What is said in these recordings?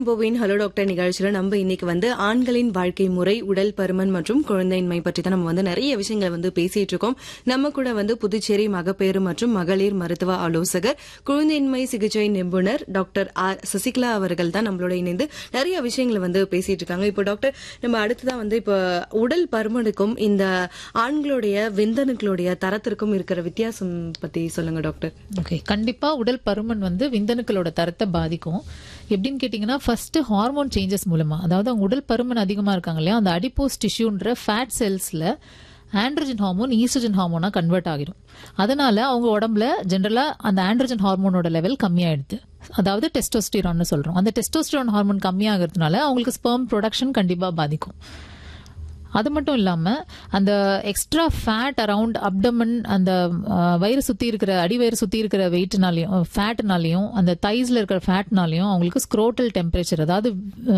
போவின் hello doctor நிகழ்ச்சியில நம்ம இன்னைக்கு வந்து ஆண்களின் வாழ்க்கை முறை உடல் பருமன் மற்றும் குழந்தையின்மை பற்றி தான் நம்ம வந்து நிறைய விஷயங்களை வந்து பேசிட்டு இருக்கோம் நம்ம கூட வந்து புதுச்சேரி மகப்பேறு மற்றும் மகளிர் மருத்துவ ஆலோசகர் குழந்தையின்மை சிகிச்சை நிபுணர் டாக்டர் ஆர் சசிகலா அவர்கள் தான் நம்மளோட இணைந்து நிறைய விஷயங்களை வந்து பேசிட்டு இருக்காங்க இப்போ டாக்டர் நம்ம அடுத்ததான் வந்து இப்போ உடல் பருமனுக்கும் இந்த ஆண்களுடைய விந்தணுக்களுடைய தரத்திற்கும் இருக்கிற வித்தியாசம் பத்தி சொல்லுங்க டாக்டர் ஓகே கண்டிப்பா உடல் பருமன் வந்து விந்தணுக்களோட தரத்தை பாதிக்கும் எப்படின்னு கேட்டீங்கன்னா ஃபர்ஸ்ட் ஹார்மோன் சேஞ்சஸ் மூலமா அதாவது அவங்க உடல் பருமன் அதிகமா இருக்காங்க இல்லையா அந்த அடிப்போஸ் டிஷ்யூன்ற ஃபேட் செல்ஸ்ல ஆண்ட்ரஜன் ஹார்மோன் ஈஸ்ட்ரஜன் ஹார்மோனா கன்வெர்ட் ஆகிடும் அதனால அவங்க உடம்புல ஜென்ரலா அந்த ஆண்ட்ரஜன் ஹார்மோனோட லெவல் கம்மியாயிடுது அதாவது டெஸ்டோஸ்டிரான்னு சொல்றோம் அந்த டெஸ்டோஸ்டிரான் ஹார்மோன் கம்மியாகிறதுனால அவங்களுக்கு ஸ்பெர்ம் ப்ரொடக்ஷன் கண்டிப்பா பாதிக்கும் அது மட்டும் இல்லாம அந்த எக்ஸ்ட்ரா ஃபேட் அரவுண்ட் அப்டமன் அந்த அஹ், வயிறு சுத்தி இருக்கிற அடி வயிறு சுத்தி இருக்கிற வெயிட்னாலையும் ஃபேட்னாலையும் அந்த தைஸ்ல இருக்கிற ஃபேட்னாலையும் அவங்களுக்கு ஸ்க்ரோட்டல் டெம்பரேச்சர் அதாவது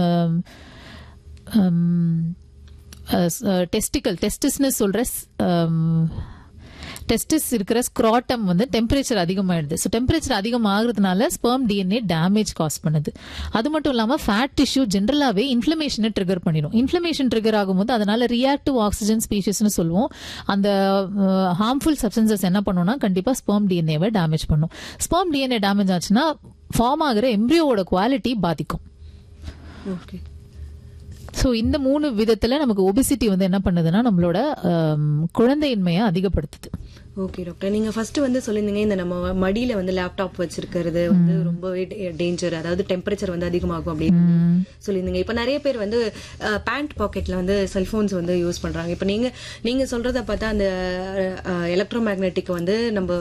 டெஸ்டிக்கல் டெஸ்டிஸ்னு சொல்ற டெஸ்டிஸ் இருக்கிற ஸ்க்ராட்டம் வந்து டெம்பரேச்சர் அதிகமாயிடுது ஸோ டெம்பரேச்சர் அதிகமாகிறதுனால ஸ்பெர்ம் டிஎன்ஏ டேமேஜ் காஸ் பண்ணுது அது மட்டும் இல்லாமல் ஃபேட் டிஷ்யூ ஜென்ரலாகவே இன்ஃப்ளமேஷனை ட்ரிகர் பண்ணிடும் இன்ஃப்ளமேஷன் ட்ரிகர் ஆகும்போது அதனால ரியாக்டிவ் ஆக்சிஜன் ஸ்பீஷஸ்னு சொல்லுவோம் அந்த ஹார்ம்ஃபுல் சப்ஸ்டன்சஸ் என்ன பண்ணும்னா கண்டிப்பாக ஸ்பெர்ம் டிஎன்ஏவை டேமேஜ் பண்ணும் ஸ்பெர்ம் டிஎன்ஏ டேமேஜ் ஆச்சுன்னா ஃபார்ம் ஆகிற எம்ப்ரியோவோட குவாலிட்டி பாதிக்கும் ஓகே ஸோ இந்த மூணு விதத்துல நமக்கு ஒபிசிட்டி வந்து என்ன பண்ணுதுன்னா நம்மளோட ஆம், குழந்தையின்மையை அதிகப்படுத்துது ஓகே டாக்டர் நீங்க ஃபர்ஸ்ட் வந்து சொல்லிருந்தீங்க இந்த நம்ம மடியில வந்து லேப்டாப் வச்சிருக்கிறது வந்து ரொம்பவே டேஞ்சர் அதாவது டெம்பரேச்சர் வந்து அதிகமாகும் அப்படின்னு சொல்லியிருந்தீங்க இப்ப நிறைய பேர் வந்து பேண்ட் பாக்கெட்ல வந்து செல்போன்ஸ் வந்து யூஸ் பண்றாங்க இப்ப நீங்க நீங்க சொல்றத பார்த்தா அந்த எலக்ட்ரோ மேக்னெட்டிக் வந்து நம்ம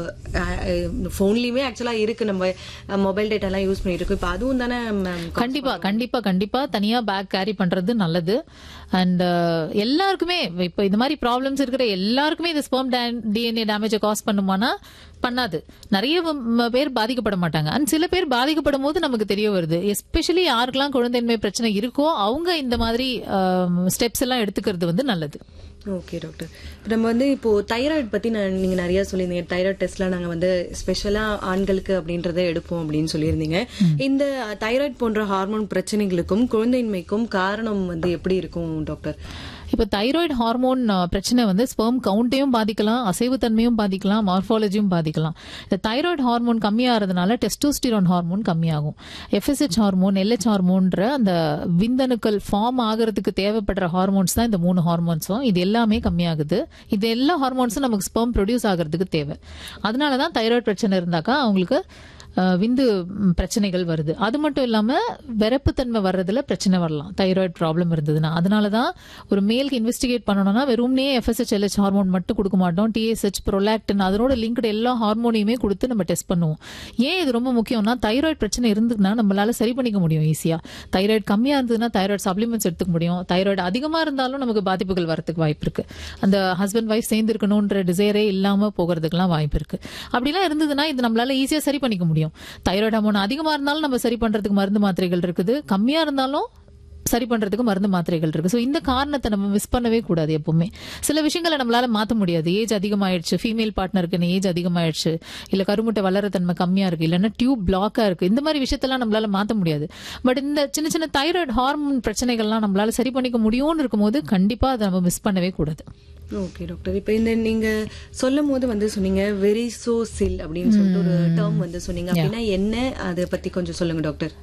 போன்லயுமே ஆக்சுவலா இருக்கு நம்ம மொபைல் டேட்டா எல்லாம் யூஸ் பண்ணிட்டு இருக்கோம் இப்ப அதுவும் தானே ma'am கண்டிப்பா கண்டிப்பா கண்டிப்பா தனியா பேக் கேரி பண்றது நல்லது அண்ட் எல்லாருக்குமே இப்ப இந்த மாதிரி ப்ராப்ளம்ஸ் இருக்கிற எல்லாருக்குமே இது ஸ்பெர்ம் டிஎன்ஏ டேமேஜை காஸ் பண்ணுமானா பண்ணாது நிறைய ம- பேர் பாதிக்கப்பட மாட்டாங்க அண்ட் சில பேர் பாதிக்கப்படும் போது நமக்கு தெரிய வருது எஸ்பெஷலி யாருக்கெல்லாம் குழந்தையின்மை பிரச்சனை இருக்கோ அவங்க இந்த மாதிரி ஸ்டெப்ஸ் எல்லாம் எடுத்துக்கிறது வந்து நல்லது ஓகே டாக்டர் இப்ப நம்ம வந்து இப்போ தைராய்டு பத்தி நான் நீங்க நிறைய சொல்லியிருந்தீங்க தைராய்டு டெஸ்ட்லாம் நாங்க வந்து ஸ்பெஷலா ஆண்களுக்கு அப்படின்றத எடுப்போம் அப்படின்னு சொல்லியிருந்தீங்க இந்த தைராய்டு போன்ற ஹார்மோன் பிரச்சனைகளுக்கும் குழந்தையின்மைக்கும் காரணம் வந்து எப்படி இருக்கும் டாக்டர் இப்போ தைராய்டு ஹார்மோன் அஹ், பிரச்சனை வந்து ஸ்பெர்ம் கவுண்ட்டையும் பாதிக்கலாம் அசைவுத்தன்மையும் பாதிக்கலாம் மார்ஃபாலஜியும் பாதிக்கலாம் இந்த தைராய்டு ஹார்மோன் கம்மியாகிறதுனால டெஸ்டோஸ்டிரான் ஹார்மோன் கம்மியாகும் எஃப்எஸ்ஹெச் ஹார்மோன் எல்ஹெச் ஹார்மோன்ற அந்த விந்தணுக்கள் ஃபார்ம் ஆகிறதுக்கு தேவைப்படுற ஹார்மோன்ஸ் தான் இந்த மூணு ஹார்மோன்ஸும் இது எல்லாமே கம்மியாகுது இது எல்லா ஹார்மோன்ஸும் நமக்கு ஸ்பெர்ம் ப்ரொடியூஸ் ஆகிறதுக்கு தேவை அதனால தான் தைராய்டு பிரச்சனை இருந்தாக்கா அவங்களுக்கு அஹ், விந்து ம், பிரச்சனைகள் வருது அது மட்டும் இல்லாம விரப்புத்தன்மை வர்றதுல பிரச்சனை வரலாம் தைராய்டு ப்ராப்ளம் இருந்ததுன்னா அதனால தான் ஒரு மேலுக்கு இன்வெஸ்டிகேட் பண்ணணும்னா வெறும்னே எஃப்எஸ்ஹெச் எல்ஹெச் ஹார்மோன் மட்டும் கொடுக்க மாட்டோம் டிஎஸ்ஹெச் ப்ரொலாக்டின் அதனோட லிங்க்டு எல்லா ஹார்மோனையுமே கொடுத்து நம்ம டெஸ்ட் பண்ணுவோம் ஏன் இது ரொம்ப முக்கியம்னா தைராய்டு பிரச்சனை இருந்ததுன்னா நம்மளால சரி பண்ணிக்க முடியும் ஈஸியா தைராய்டு கம்மியா இருந்ததுன்னா தைராய்டு சப்ளிமெண்ட்ஸ் எடுத்துக்க முடியும் தைராய்டு அதிகமா இருந்தாலும் நமக்கு பாதிப்புகள் வரதுக்கு வாய்ப்பு இருக்கு அந்த ஹஸ்பண்ட் ஒய்ஃப் சேர்ந்து இருக்கணும்ன்ற டிசைரே இல்லாம போகிறதுக்கெல்லாம் வாய்ப்பு இருக்கு அப்படிலாம் இருந்ததுன்னா இது நம்மளால ஈஸியா சரி பண்ணிக்க முடியும் தைராய்டு ஹார்மோன் அதிகமா இருந்தாலும் நம்ம சரி பண்றதுக்கு மருந்து மாத்திரைகள் இருக்குது கம்மியா இருந்தாலும் சரி பண்றதுக்கு மருந்து மாத்திரைகள் இருக்கு ஸோ இந்த காரணத்தை நம்ம மிஸ் பண்ணவே கூடாது எப்பவுமே சில விஷயங்களை நம்மளால மாத்த முடியாது ஏஜ் அதிகமாயிடுச்சு ஃபீமேல் பார்ட்னருக்கு ஏஜ் அதிகமாயிடுச்சு இல்ல கருமுட்டை வளரத்தன்மை கம்மியா இருக்கு இல்லைன்னா டியூப் பிளாக்கா இருக்கு இந்த மாதிரி விஷயத்தெல்லாம் நம்மளால மாத்த முடியாது பட் இந்த சின்ன சின்ன தைராய்டு ஹார்மோன் பிரச்சனைகள்லாம் நம்மளால சரி பண்ணிக்க முடியும்னு இருக்கும்போது கண்டிப்பா அதை நம்ம மிஸ் பண்ணவே கூடாது ஓகே டாக்டர் இப்போ இந்த நீங்க சொல்லும் போது வந்து சொன்னீங்க வெரிசோசில் அப்படின்னு சொல்லிட்டு ஒரு டேர்ம் வந்து சொன்னீங்க அப்படின்னா என்ன அதை பத்தி கொஞ்சம் சொல்லுங்க டாக்டர்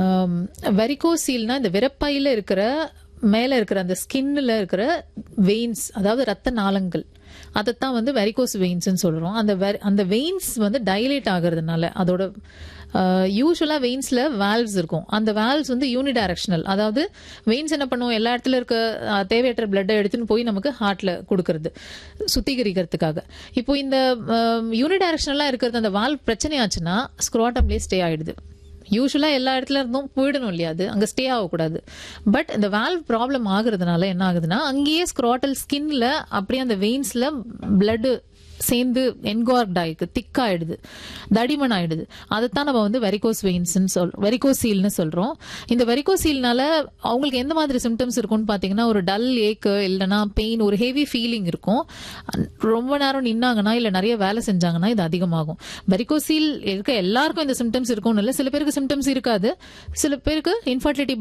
வெரிகோசீல்னா இந்த விரப்பையில இருக்கிற மேல இருக்கிற அந்த ஸ்கின்ல இருக்கிற வெயின்ஸ் அதாவது ரத்த நாளங்கள் அதைத்தான் வந்து வெரிகோஸ் வெயின்ஸ்னு சொல்றோம் அந்த ver- அந்த வெயின்ஸ் வந்து டைலேட் ஆகுறதுனால அதோட யூஸ்வலா வெயின்ஸ்ல வால்வ்ஸ் இருக்கும் அந்த வால்வ்ஸ் வந்து யூனிடைரக்ஷனல் அதாவது வெயின்ஸ் என்ன பண்ணுவோம் எல்லா இடத்துல இருக்க அஹ், தேவையற்ற பிளட்டை எடுத்துன்னு போய் நமக்கு ஹார்ட்ல கொடுக்கறது சுத்திகரிக்கிறதுக்காக இப்போ இந்த யூனிடைரக்ஷனலா இருக்கிறது அந்த வால்வ் பிரச்சனையாச்சுன்னா ஸ்க்ரோட்டம்லேயே ஸ்டே ஆயிடுது யூஸ்வலா எல்லா இடத்துல இருந்தும் போயிடணும் இல்லையா அது அங்க ஸ்டே ஆகக்கூடாது பட் இந்த வால்வ் ப்ராப்ளம் ஆகுறதுனால என்ன ஆகுதுன்னா அங்கேயே ஸ்க்ராட்டல் ஸ்கின்ல அப்படியே அந்த வெயின்ஸ்ல blood சேர்ந்து என்கார்க்ட் ஆயிருக்கு திக்காயிடுது தடிமன் ஆயிடுது அதைத்தான் நம்ம வந்து வெரிகோஸ் வெயின்ஸ் சொல் வெரிகோசீல்னு சொல்றோம் இந்த வெரிகோசீல்னால அவங்களுக்கு எந்த மாதிரி சிம்டம்ஸ் இருக்கும்னு பாத்தீங்கன்னா ஒரு டல் ஏக்கு இல்லைன்னா பெயின் ஒரு ஹெவி ஃபீலிங் இருக்கும் ரொம்ப நேரம் நின்னாங்கன்னா இல்ல நிறைய வேலை செஞ்சாங்கன்னா இது அதிகமாகும் வெரிகோசீல் இருக்க எல்லாருக்கும் இந்த சிம்டம்ஸ் இருக்கும்னு இல்லை சில பேருக்கு சிம்டம்ஸ் இருக்காது சில பேருக்கு இன்ஃபர்டிலிட்டி